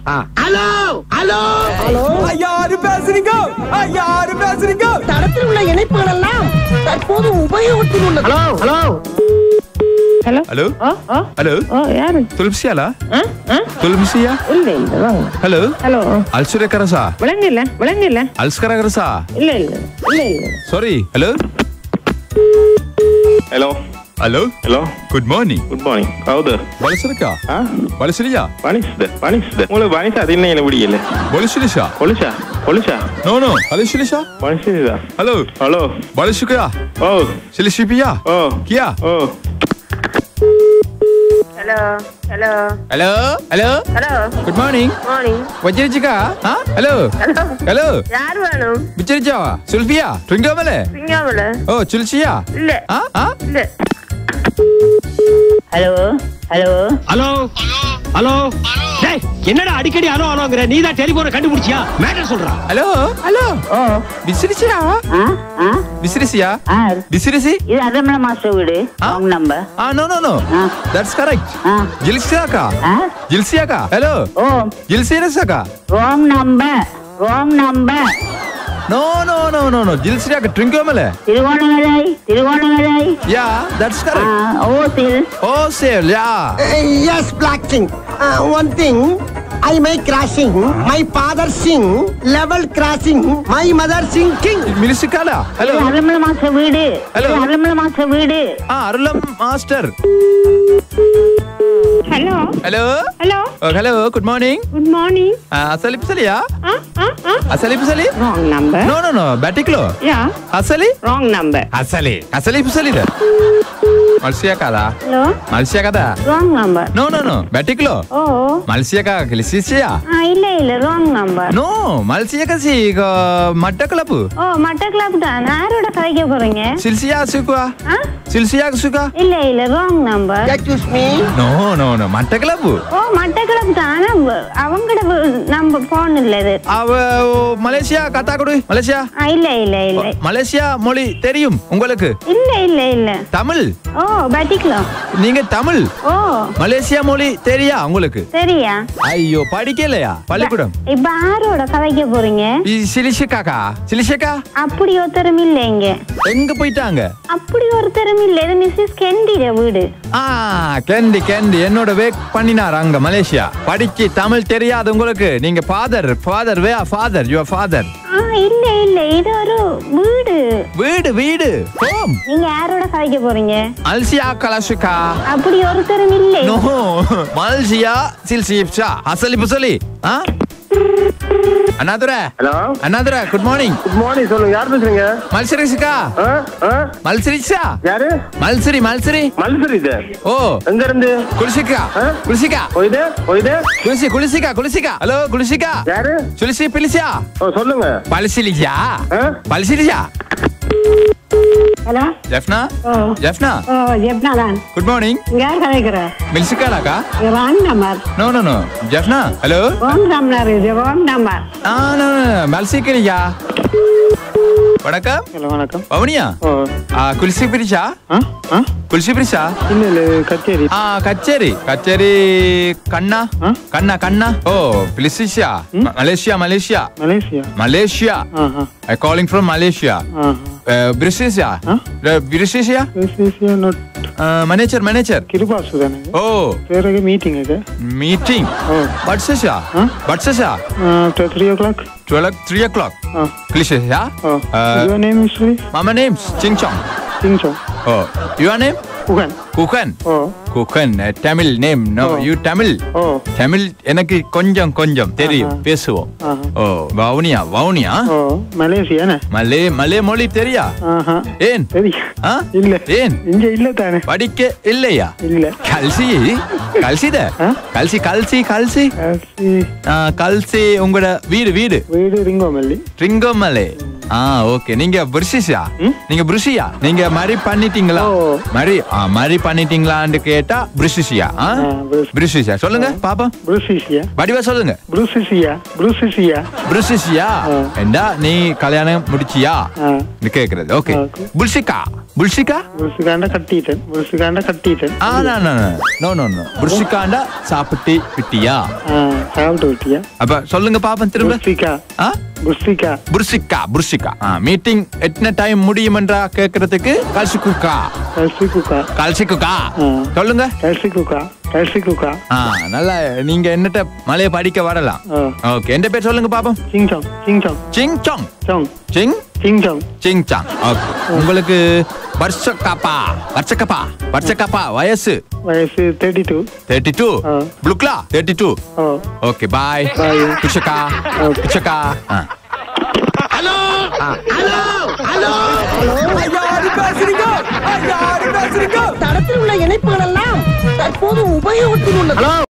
Hello hello hello யாரு பேசுறீங்க யாரு பேசுறீங்க தடத்தில் உள்ள இணைப்புகள் எல்லாம் தற்போது உபயோகத்தில் உள்ளது ஹலோ ஹலோ ஹலோ ஹலோ ஓ ஓ ஹலோ ஓ யாரு ತುಳಸಿಯಲ್ಲ ஆ ஆ ತುಳಸಿಯಾ இல்ல இல்ல வாங்க ಹಲೋ ஹலோ ಅಲ್ಸುರೆ ಕರಸಾ விளங்க இல்ல விளங்க இல்ல ಅಲ್ಸ್ಕರ ಕರಸಾ இல்ல இல்ல இல்ல இல்ல sorry hello Hello. Hello Hello. Good morning Good morning. ಹೌದು ಬಳಸರಕ ಹಾ ಬಳಸಲಿಯಾ ಬಣಿಸಿದೆ ಬಣಿಸಿದೆ ಮೂಲ ಬಣಿಸ ಅದಿನ್ನ ಏನು ಬಿಡಿಯಲ್ಲ ಬಳಸಲಿಶಾ ಪೊಲಿಸ ಪೊಲಿಸ ನೋ ನೋ ಅಲಿಶಲಿಶಾ ಬಣಿಸಿದ ಹಲೋ ಹಲೋ ಬಳಸುಕಯಾ ಓ ಶಿಲಿಶಿಪಿಯಾ ಓ ಕಿಯಾ ಓ hello hello hello hello hello good morning morning ವಜ್ರಿಚಿಕ ಹಾ ಹಲೋ ஹலோ ಹಲೋ யார் வேணும் ಬಿಚ್ಚರಿಚಾವ ಸುಲ್ಫಿಯಾ ಟ್ರಿಂಗಮಲೆ சிங்காமல ಓ ಚುಲ್ಸಿಯಾ இல்ல ಹಾ ಹಾ இல்ல ஹலோ ஹலோ ஹலோ ஹலோ டேய் என்னடா அடிக்கடி ஹலோ ஹலோங்கற நீ தான் டெலிபோனை கண்டுபிடிச்சியா மேட்டர் சொல்றா ಹಲೋ ಹಲೋ ஓ ಬಿಸಿರಿಸಿಯಾ ஆ ஆ ಬಿಸಿರಿಸಿಯಾ ஆ ಬಿಸಿರಿಸಿ இது அதமல மாஸ்டர் வீடு ஆ? Wrong number Ah, no, no, no. Ah. That's correct. Ah. Jilsiaka. ஆ Jilsiaka. Hello. ஓ Jilsirasaka. Wrong number wrong number No, no, no, no, no. Jilsiaka. Trinkomale. Trincomalee Trincomalee Yeah, that's ஆ correct. ஓசில் Oh, sale. Yeah. yes black king uh, one thing I may crashing my father sing level crashing my mother sing king Milisikala. இது Hello. அரமல master வீடு Hello. இது அரமல master வீடு Ah, Arulam Master. Hello Hello. Hello Oh, hello. Good morning. Good morning Ah, Asali Pisali, yeah? ஆ ஆ ஆ Asali Pisali? Wrong number No, no, no. Batiklo. Yeah Asali? Wrong number Asali. Asali Pisali there. Malsia kada. Hello Malsia kada. Wrong number No, no, no. Batiklo. ஓ Malsia ka. Kilisisia. ஆ இல்ல இல்ல wrong number no மல்சியகசி மட்டக்களப்பு ஓ மட்டக்களப்பு தான் யாரோட கதைக்க போறீங்க சில்சியா சுகுவா ஆ சில்சியா சுகா இல்ல இல்ல wrong number excuse me no no no Batticaloa ஓ மட்டக்களப்பு தான் ஆனா அவங்களோட நம்ம போன் இல்ல இது அவ ஓ, மலேசியா கத்தா கொடு மலேசியா ஆ, இல்ல இல்ல இல்ல மலேசியா மொழி தெரியும் உங்களுக்கு இல்ல இல்ல இல்ல தமிழ் ஓ பட்டிக்கலாம் நீங்க தமிழ் ஓ மலேசியா மொழி தெரியா உங்களுக்கு சரியா ஐயோ படிக்கலையா பள்ளிக்கூடம் இப்ப யாரோட கதைக்க போறீங்க சிலிஷக்காக்கா சிலிஷக்கா அப்படி ஒருத்தரும் இல்ல இங்க எங்க போயிட்டாங்க அப்படி ஒருத்தரும் இல்ல இது மிஸ்ஸஸ் கெண்டிட வீடு ஆ கேண்டி கேண்டி என்னோட வேக் பண்ணினார் அங்க மலேசியா படிச்சு தமிழ் தெரியாது உங்களுக்கு நீங்க ஃபாதர் ஃபாதர் வே ஃபாதர் யுவர் ஃபாதர் ஆ இல்ல இல்ல இது ஒரு வீடு வீடு வீடு ஹோம் நீங்க யாரோட கதைக்க போறீங்க அல்சியா கலாஷுக்கா அப்படி ஒருத்தரும் இல்லை நோ மல்சியா சில்சிப்ஷா அசலி புசலி ஆ Annadurai hello Annadurai good morning good morning சொல்லுங்க யார் பேசுறீங்க மல்சரிசிக்கா ஆ ஆ மல்சரிசா யாரு மல்சரி மல்சரி மல்சரி இது ஓ எங்க இருந்து குளிசிக்கா ஆ? குளிசிக்கா போயுது போயுது குளிசி குளிசிக்கா குளிசிக்கா ஹலோ குளிசிக்கா யாரு சுலிசி பிலிசியா ஓ சொல்லுங்க பல்சிலியா ஆ? பல்சிலியா ஹலோ ஜெஃப்னா ஓ ஜெஃப்னா ஓ எப்பனா தான் குட் மார்னிங் யார் கதைக்கிற மில்சிக்காலாக்கா wrong number no no no Jaffna hello wrong number இது ராங் நம்பர் ஆ நோ நோ மல்சிக்கலியா வணக்கம் ஹலோ வணக்கம் பவனியா ஓ ஆ குளிசி பிரிச்சா ஆ ஆ குளிசி பிரிச்சா இல்ல இல்ல கச்சேரி ஆ கச்சேரி கச்சேரி கண்ணா ஆ? கண்ணா கண்ணா ஓ பிலிசிஷா மலேசியா மலேசியா மலேசியா மலேசியா ஆஹா ஐ காலிங் ஃப்ரம் மலேசியா ஆஹா பிரிசிஷியா ஆ? பிரிசிஷியா மலேசியா not மேனேஜர் மேனேஜர் கிருபாசு தானே ஓ வேற மீட்டிங் இது மீட்டிங் ஓ பட்சஷா ஆ? பட்சஷா after three o'clock twelve three o'clock ஆ கிளிஷா ஓ யுவர் நேம் இஸ் ப்ளீஸ் மாமா நேம்ஸ் சிங்சாங் சிங்சோ ஓ யுவர் நேம் குகன் குகன் ஓ குகன் தமிழ் நேம் நோ ஓ. யூ தமிழ் ஓ தமிழ் எனக்கு கொஞ்சம் கொஞ்சம் தெரியும் ஆஹா. பேசுவோம் ஆஹா. ஓ வவுனியா வவுனியா ஓ மலேசியானே மலே மலே மொழி தெரியா ஆஹா ஏன் சரி ஆ? இல்ல ஏன் இங்க இல்ல தானே படிக்க இல்லையா இல்ல கல்சி கல்சித ஆ? கல்சி கல்சி கல்சி கசி ஆ, கல்சி உங்களோட வீடு வீடு வீடு ரிங்கோமல்லி ரிங்கமலை ஆ ஓகே நீங்க பிரிசிஷா ம்? நீங்க பிரிஷியா நீங்க மரி பண்ணிட்டீங்களா ஓ. மரி ஆ மரி பண்ணிட்டீங்களான்னு கேட்டா பிரிசிஷியா ஆ பிரிஷ். பிரிசிஷியா சொல்லுங்க பாப்பா புருசிசியா வடிவா சொல்லுங்க புருசிசியா புருசிசியா பிரிசிஷியா ஆ. ஏண்டா நீ கல்யாணம் முடிச்சியா ஆ. கேக்குறது ஓகே ஓகே. புல்ஷிகா புல்ஷிகா புருசுகாண்ட கட்டிட்டேன் புருசுகாண்ட கட்டிட்டேன் ஆ no no no no no புல்ஷிகாண்டா சாப்பிட்டு விட்டியா ஆ சாப்பிட்டு விட்டியா அப்ப சொல்லுங்க பாப்போம் திரும்ப புருசிகா ஆ புருசிகா புருஷிக்கா புருஷிக்கா மீட்டிங் எத்தனை டைம் முடியுமென்றா கேக்குறதுக்கு கல்சிக்குக்கா கல்சிக்குக்கா கல்சிக்குக்கா ஆ. சொல்லுங்க கல்சிக்குக்கா கல்சிக்குக்கா ஆ நல்லா நீங்க என்னட்ட மலைய படிக்க வரலாம் ஆ. ஓகே எந்த பேர் சொல்லுங்க பாப்போம் சிங்சாங் சிங்சாங் சிங் சாங் சாங் சிங் சிங்சாங் சிங் சாங் ஓகே உங்களுக்கு வருஷக்காப்பா வருஷக்கப்பா வருஷக்கப்பா வயசு வயசு தேர்ட்டி டூ தேர்ட்டி டூ ஆ. ப்ளுக்லா தேர்ட்டி டூ ஓ ஓகே பாய் Bye. பிச்சக்கா Okay. பிச்சக்கா யாரு பேசுறீங்க யாரு பேசுறீங்க தடத்தில் உள்ள இணைப்புகள் எல்லாம் தற்போது உபயோகத்தில் உள்ளது